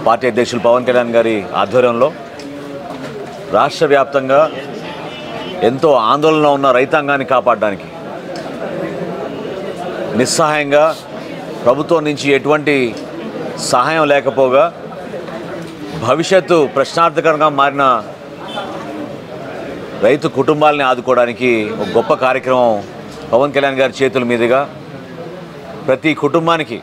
party అధ్యక్షులు పవన్ కళ్యాణ్ గారి ఆధ్వర్యంలో రాష్ట్ర వ్యాప్తంగా ఎంతో ఆందోళనలో ఉన్న రైతాంగాన్ని కాపాడడానికి నిస్సహాయంగా ప్రభుత్వం నుంచి ఎటువంటి సహాయం లేకపోగా భవిష్యత్తు ప్రశ్నార్థకరంగా మారిన రైతు కుటుంబాలని ఆదుకోవడానికి ఒక గొప్ప కార్యక్రమం పవన్ కళ్యాణ్ గారి చేతుల మీదుగా ప్రతి కుటుంబానికి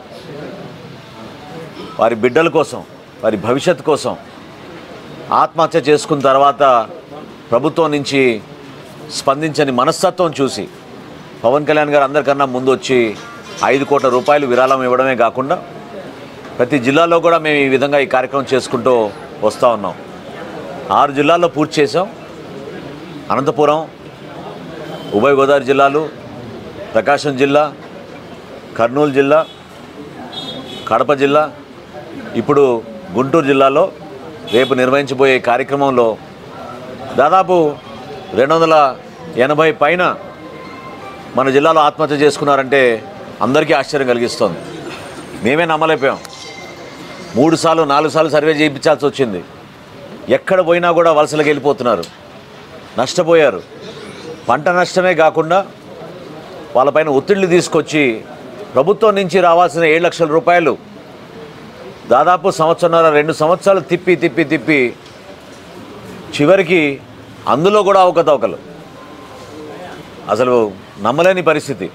వారి బిడ్డల కోసం వారి భవిష్యత్తు కోసం ఆత్మహత్య చేసుకున్న తర్వాత ప్రభుత్వం నుంచి స్పందించని మనస్తత్వం చూసి పవన్ కళ్యాణ్ గారు అందరికన్నా ముందు వచ్చి ఐదు కోట్ల రూపాయలు విరాళం ఇవ్వడమే కాకుండా ప్రతి జిల్లాలో కూడా మేము ఈ విధంగా ఈ కార్యక్రమం చేసుకుంటూ వస్తూ ఉన్నాం ఆరు జిల్లాల్లో పూర్తి చేసాం అనంతపురం ఉభయ గోదావరి జిల్లాలు ప్రకాశం జిల్లా కర్నూలు జిల్లా కడప జిల్లా ఇప్పుడు గుంటూరు జిల్లాలో రేపు నిర్వహించబోయే కార్యక్రమంలో దాదాపు రెండు వందల ఎనభై పైన మన జిల్లాలో ఆత్మహత్య చేసుకున్నారంటే అందరికీ ఆశ్చర్యం కలిగిస్తుంది మేమే నమ్మలేకపోయాం మూడు సార్లు నాలుగు సార్లు సర్వే చేయించాల్సి వచ్చింది ఎక్కడ పోయినా కూడా వలసలకు వెళ్ళిపోతున్నారు నష్టపోయారు పంట నష్టమే కాకుండా వాళ్ళపైన ఒత్తిళ్లు తీసుకొచ్చి ప్రభుత్వం నుంచి రావాల్సిన ఏడు లక్షల రూపాయలు దాదాపు సంవత్సరంన్నర రెండు సంవత్సరాలు తిప్పి తిప్పి తిప్పి చివరికి అందులో కూడా అవకతవకలు అసలు నమ్మలేని పరిస్థితి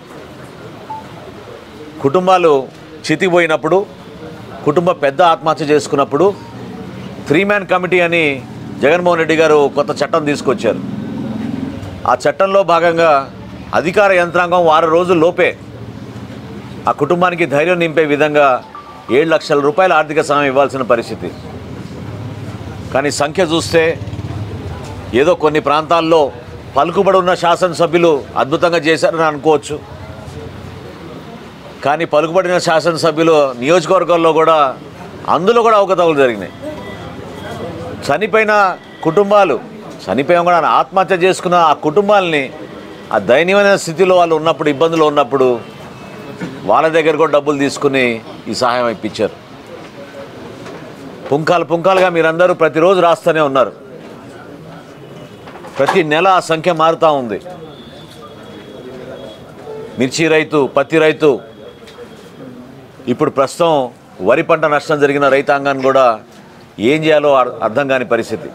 కుటుంబాలు చితిపోయినప్పుడు కుటుంబ పెద్ద ఆత్మహత్య చేసుకున్నప్పుడు త్రీ మ్యాన్ కమిటీ అని జగన్మోహన్ రెడ్డి గారు కొత్త చట్టం తీసుకొచ్చారు ఆ చట్టంలో భాగంగా అధికార యంత్రాంగం వారం రోజుల లోపే ఆ కుటుంబానికి ధైర్యం నింపే విధంగా ఏడు లక్షల రూపాయల ఆర్థిక సహాయం ఇవ్వాల్సిన పరిస్థితి కానీ సంఖ్య చూస్తే ఏదో కొన్ని ప్రాంతాల్లో పలుకుబడి ఉన్న శాసనసభ్యులు అద్భుతంగా చేశారని అనుకోవచ్చు కానీ పలుకుబడిన శాసనసభ్యులు నియోజకవర్గాల్లో కూడా అందులో కూడా అవకతవకలు జరిగినాయి చనిపోయిన కుటుంబాలు చనిపోయాం కూడా ఆత్మహత్య చేసుకున్న ఆ కుటుంబాలని ఆ దయనీయమైన స్థితిలో వాళ్ళు ఉన్నప్పుడు ఇబ్బందులు ఉన్నప్పుడు వాళ్ళ దగ్గర కూడా డబ్బులు తీసుకుని ఈ సహాయం ఇప్పించారు పుంకాలు పుంకాలుగా మీరందరూ ప్రతిరోజు రాస్తూనే ఉన్నారు ప్రతి నెల ఆ సంఖ్య మారుతూ ఉంది మిర్చి రైతు పత్తి రైతు ఇప్పుడు ప్రస్తుతం వరి పంట నష్టం జరిగిన రైతాంగాన్ని కూడా ఏం చేయాలో అర్- అర్థం కాని పరిస్థితి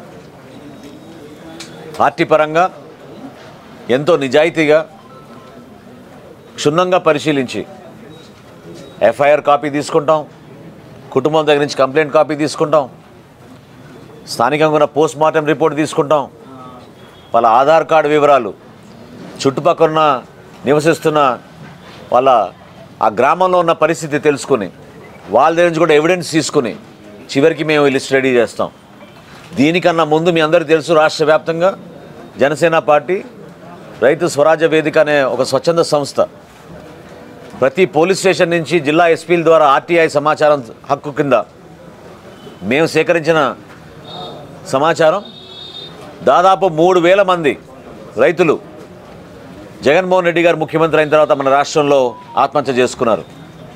పార్టీ పరంగా ఎంతో నిజాయితీగా క్షుణ్ణంగా పరిశీలించి ఎఫ్ఐఆర్ కాపీ తీసుకుంటాం కుటుంబం దగ్గర నుంచి కంప్లైంట్ కాపీ తీసుకుంటాం స్థానికంగా ఉన్న పోస్ట్ మార్టం రిపోర్ట్ తీసుకుంటాం వాళ్ళ ఆధార్ కార్డు వివరాలు చుట్టుపక్కల ఉన్న నివసిస్తున్న వాళ్ళ ఆ గ్రామంలో ఉన్న పరిస్థితి తెలుసుకుని వాళ్ళ దగ్గర నుంచి కూడా ఎవిడెన్స్ తీసుకుని చివరికి మేము లిస్ట్ రెడీ చేస్తాం దీనికన్నా ముందు మీ అందరికీ తెలుసు రాష్ట్ర వ్యాప్తంగా జనసేన పార్టీ రైతు స్వరాజ్య వేదిక అనే ఒక స్వచ్ఛంద సంస్థ ప్రతి పోలీస్ స్టేషన్ నుంచి జిల్లా ఎస్పీల ద్వారా ఆర్టీఐ సమాచారం హక్కు కింద మేము సేకరించిన సమాచారం దాదాపు మూడు వేల మంది రైతులు జగన్మోహన్ రెడ్డి గారు ముఖ్యమంత్రి అయిన తర్వాత మన రాష్ట్రంలో ఆత్మహత్య చేసుకున్నారు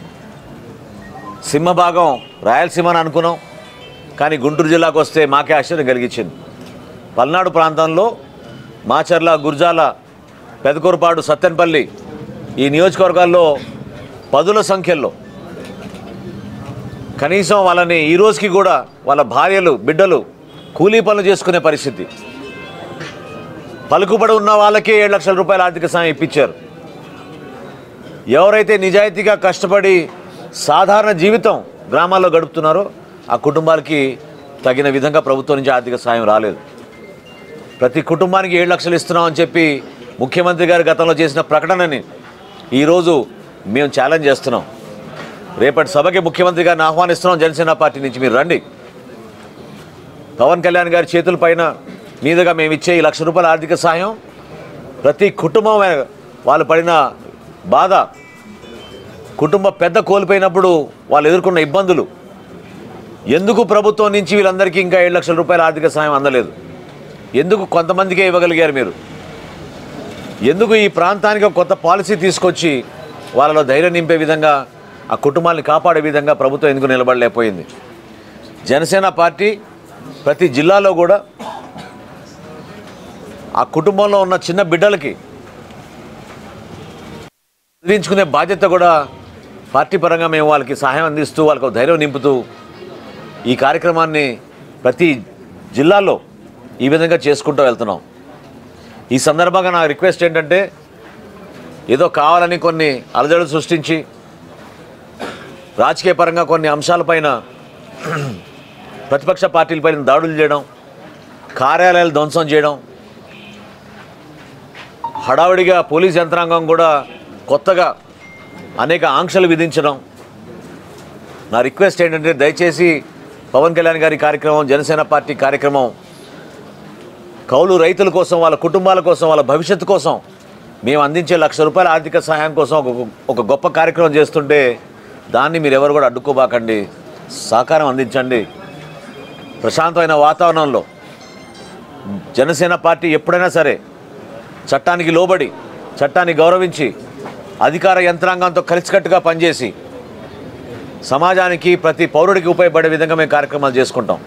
సింహభాగం రాయలసీమ అని అనుకున్నాం కానీ గుంటూరు జిల్లాకు వస్తే మాకే ఆశ్చర్యం కలిగించింది పల్నాడు ప్రాంతంలో మాచర్ల గుర్జాల పెదకూరుపాడు సత్తెనపల్లి ఈ నియోజకవర్గాల్లో పదుల సంఖ్యలో కనీసం వాళ్ళని ఈ రోజుకి కూడా వాళ్ళ భార్యలు బిడ్డలు కూలీ పనులు చేసుకునే పరిస్థితి పలుకుబడి ఉన్న వాళ్ళకే ఏడు లక్షల రూపాయల ఆర్థిక సాయం ఇప్పించారు ఎవరైతే నిజాయితీగా కష్టపడి సాధారణ జీవితం గ్రామాల్లో గడుపుతున్నారో ఆ కుటుంబాలకి తగిన విధంగా ప్రభుత్వం నుంచి ఆర్థిక సాయం రాలేదు ప్రతి కుటుంబానికి ఏడు లక్షలు ఇస్తున్నామని చెప్పి ముఖ్యమంత్రి గారు గతంలో చేసిన ప్రకటనని ఈరోజు మేము ఛాలెంజ్ చేస్తున్నాం రేపటి సభకి ముఖ్యమంత్రి గారిని ఆహ్వానిస్తున్నాం జనసేన పార్టీ నుంచి మీరు రండి పవన్ కళ్యాణ్ గారి చేతుల పైన మీదుగా మేము ఇచ్చే ఈ లక్ష రూపాయల ఆర్థిక సాయం ప్రతి కుటుంబం వాళ్ళు పడిన బాధ కుటుంబ పెద్ద కోల్పోయినప్పుడు వాళ్ళు ఎదుర్కొన్న ఇబ్బందులు ఎందుకు ప్రభుత్వం నుంచి వీళ్ళందరికీ ఇంకా ఏడు లక్షల రూపాయల ఆర్థిక సాయం అందలేదు ఎందుకు కొంతమందికే ఇవ్వగలిగారు మీరు ఎందుకు ఈ ప్రాంతానికి ఒక కొత్త పాలసీ తీసుకొచ్చి వాళ్ళలో ధైర్యం నింపే విధంగా ఆ కుటుంబాన్ని కాపాడే విధంగా ప్రభుత్వం ఎందుకు నిలబడలేకపోయింది జనసేన పార్టీ ప్రతి జిల్లాలో కూడా ఆ కుటుంబంలో ఉన్న చిన్న బిడ్డలకి చదివించుకునే బాధ్యత కూడా పార్టీ పరంగా మేము వాళ్ళకి సహాయం అందిస్తూ వాళ్ళకు ఒక ధైర్యం నింపుతూ ఈ కార్యక్రమాన్ని ప్రతి జిల్లాలో ఈ విధంగా చేసుకుంటూ వెళ్తున్నాం ఈ సందర్భంగా నా రిక్వెస్ట్ ఏంటంటే ఏదో కావాలని కొన్ని అలజడులు సృష్టించి రాజకీయ పరంగా కొన్ని అంశాలపైన ప్రతిపక్ష పార్టీలపైన దాడులు చేయడం కార్యాలయాలు ధ్వంసం చేయడం హడావుడిగా పోలీస్ యంత్రాంగం కూడా కొత్తగా అనేక ఆంక్షలు విధించడం నా రిక్వెస్ట్ ఏంటంటే దయచేసి పవన్ కళ్యాణ్ గారి కార్యక్రమం జనసేన పార్టీ కార్యక్రమం కౌలు రైతుల కోసం వాళ్ళ కుటుంబాల కోసం వాళ్ళ భవిష్యత్తు కోసం మేము అందించే లక్ష రూపాయల ఆర్థిక సహాయం కోసం ఒక ఒక గొప్ప కార్యక్రమం చేస్తుంటే దాన్ని మీరు ఎవరు కూడా అడ్డుకోబాకండి సహకారం అందించండి ప్రశాంతమైన వాతావరణంలో జనసేన పార్టీ ఎప్పుడైనా సరే చట్టానికి లోబడి చట్టాన్ని గౌరవించి అధికార యంత్రాంగంతో కలిసికట్టుగా పనిచేసి సమాజానికి ప్రతి పౌరుడికి ఉపయోగపడే విధంగా మేము కార్యక్రమాలు చేసుకుంటాం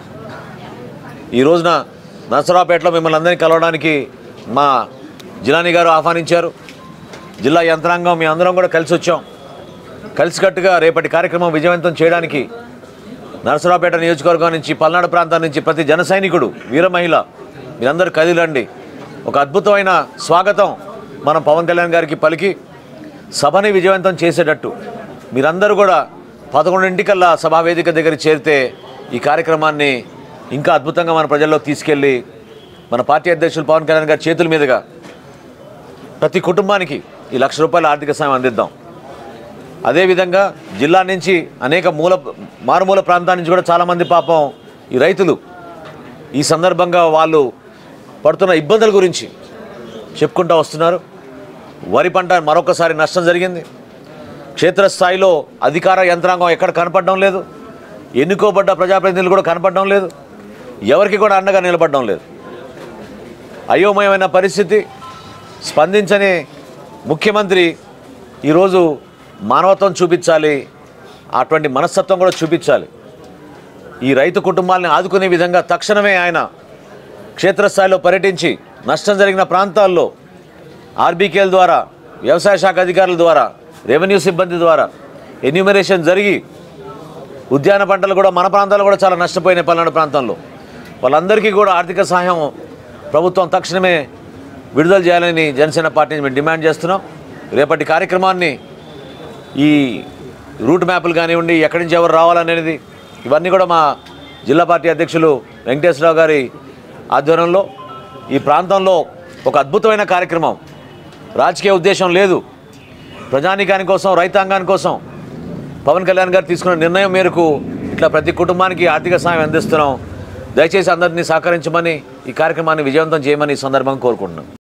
ఈ రోజున నరసరావుపేటలో మిమ్మల్ని అందరినీ కలవడానికి మా జిలాని గారు ఆహ్వానించారు జిల్లా యంత్రాంగం మీ అందరం కూడా కలిసి వచ్చాం కలిసికట్టుగా రేపటి కార్యక్రమం విజయవంతం చేయడానికి నరసరావుపేట నియోజకవర్గం నుంచి పల్నాడు ప్రాంతం నుంచి ప్రతి జన సైనికుడు వీర మహిళ మీరందరూ కదిలండి ఒక అద్భుతమైన స్వాగతం మనం పవన్ కళ్యాణ్ గారికి పలికి సభని విజయవంతం చేసేటట్టు మీరందరూ కూడా పదకొండింటికల్లా సభా వేదిక దగ్గర చేరితే ఈ కార్యక్రమాన్ని ఇంకా అద్భుతంగా మన ప్రజల్లో తీసుకెళ్ళి మన పార్టీ అధ్యక్షులు పవన్ కళ్యాణ్ గారి చేతుల మీదుగా ప్రతి కుటుంబానికి ఈ లక్ష రూపాయల ఆర్థిక సాయం అందిద్దాం అదేవిధంగా జిల్లా నుంచి అనేక మూల మారుమూల ప్రాంతాల నుంచి కూడా చాలామంది పాపం ఈ రైతులు ఈ సందర్భంగా వాళ్ళు పడుతున్న ఇబ్బందుల గురించి చెప్పుకుంటూ వస్తున్నారు వరి పంట మరొకసారి నష్టం జరిగింది క్షేత్రస్థాయిలో అధికార యంత్రాంగం ఎక్కడ కనపడడం లేదు ఎన్నుకోబడ్డ ప్రజాప్రతినిధులు కూడా కనపడడం లేదు ఎవరికి కూడా అండగా నిలబడడం లేదు అయోమయమైన పరిస్థితి స్పందించని ముఖ్యమంత్రి ఈరోజు మానవత్వం చూపించాలి అటువంటి మనస్తత్వం కూడా చూపించాలి ఈ రైతు కుటుంబాలని ఆదుకునే విధంగా తక్షణమే ఆయన క్షేత్రస్థాయిలో పర్యటించి నష్టం జరిగిన ప్రాంతాల్లో ఆర్బీకేల ద్వారా వ్యవసాయ శాఖ అధికారుల ద్వారా రెవెన్యూ సిబ్బంది ద్వారా ఎన్యూమరేషన్ జరిగి ఉద్యాన పంటలు కూడా మన ప్రాంతాల్లో కూడా చాలా నష్టపోయినాయి పల్నాడు ప్రాంతంలో వాళ్ళందరికీ కూడా ఆర్థిక సహాయం ప్రభుత్వం తక్షణమే విడుదల చేయాలని జనసేన పార్టీని మేము డిమాండ్ చేస్తున్నాం రేపటి కార్యక్రమాన్ని ఈ రూట్ మ్యాప్లు కానివ్వండి ఎక్కడి నుంచి ఎవరు రావాలనేది ఇవన్నీ కూడా మా జిల్లా పార్టీ అధ్యక్షులు వెంకటేశ్వరరావు గారి ఆధ్వర్యంలో ఈ ప్రాంతంలో ఒక అద్భుతమైన కార్యక్రమం రాజకీయ ఉద్దేశం లేదు ప్రజానీకాని కోసం రైతాంగాని కోసం పవన్ కళ్యాణ్ గారు తీసుకున్న నిర్ణయం మేరకు ఇట్లా ప్రతి కుటుంబానికి ఆర్థిక సాయం అందిస్తున్నాం దయచేసి అందరినీ సహకరించమని ఈ కార్యక్రమాన్ని విజయవంతం చేయమని ఈ సందర్భంగా కోరుకుంటున్నాం